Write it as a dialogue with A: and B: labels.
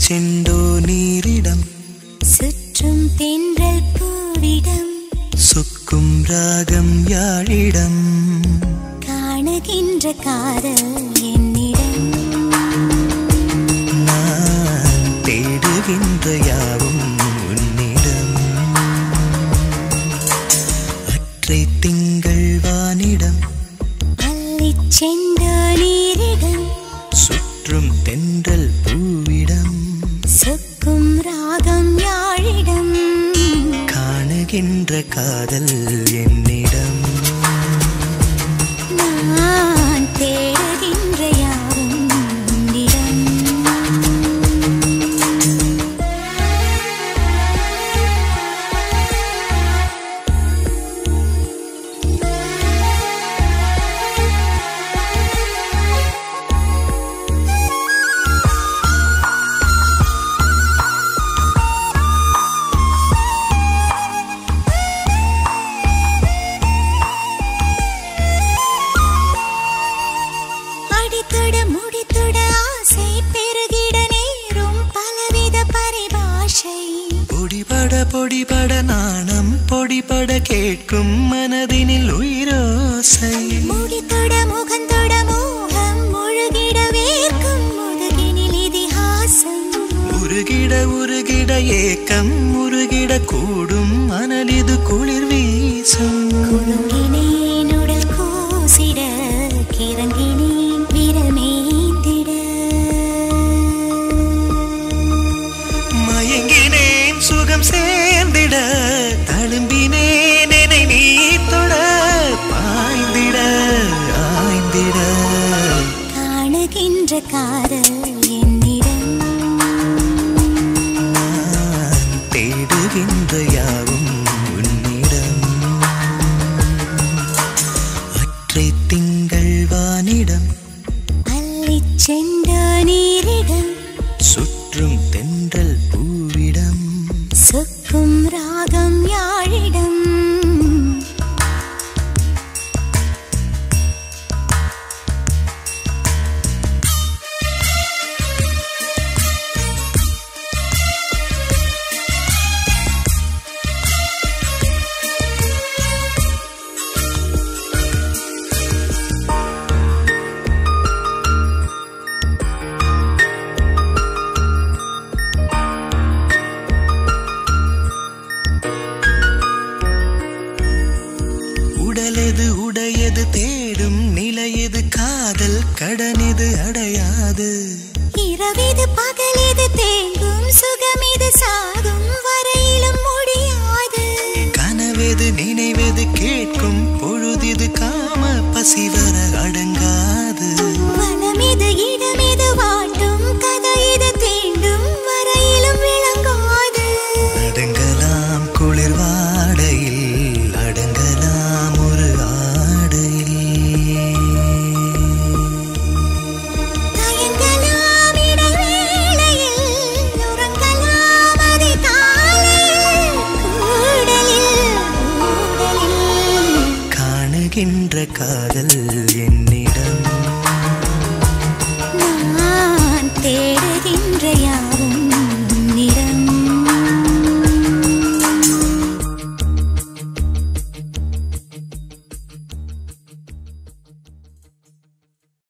A: செண்டோ நீரிடம்
B: சுற்றும் தென்றல் பூவிடம்
A: சொக்கும் ராகம் யாழிடம்
B: காணுகின்ற காதல் என்னிடம்
A: நான் தேடுகின்ற யாவும் உன்னிடம் அற்றை திங்கள் வானிடம்
B: அள்ளிச் சென்ற நீரிடம்
A: சுற்றும் தென்றல் பூவிடம்
B: சொக்கும் ராகம் யாழிடம்
A: காணுகின்ற காதல் என்னிடம்
B: நான் தேடுகின்ற யாவும் உன்னிடம் அடித்தொட முடித்தொட ஆசை பெருகிட நேரும் பலவித பரிபாஷை
A: பொடிபட பொடிபட நாணம் பொடிபட கேட்கும் மனதினில் உயிரோசை
B: முடித்தொட முகந்தொட மோகம் முழுகிட வேர்க்கும் முதுகினில் இதிகாசம்
A: உருகிட உருகிட ஏக்கம் உருகிட கூடும் மணலிது குளிர் வீசும்
B: குலுங்கினேன் உடல் கூசிட கிறங்கினேன் விரல் மேய்ந்திட
A: மயங்கினேன் சுகம் சேர்ந்திட தழும்பினேன் என்னை நீ தொட பாய்ந்திட ஆய்ந்திட
B: காணுகின்ற காதல் என்னிடம்
A: நான் தேடுகின்ற யாவும் உன்னிடம் அற்றை திங்கள் வானிடம்
B: அள்ளிச் சென்ற நீரிடம்
A: சுற்றும் தென்றல் பூவிடம்
B: சொக்கும் ராகம் யாழிடம்
A: உடலெது உடையது தேடும் நிலையது காதல் கடனிது அடையாது
B: இரவிது பகலிது தேங்கும் சுகமிது சாகும் வரையிலும் முடியாது
A: கனவெது நினைவெது கேட்கும் பொழுதிது காம பசிவது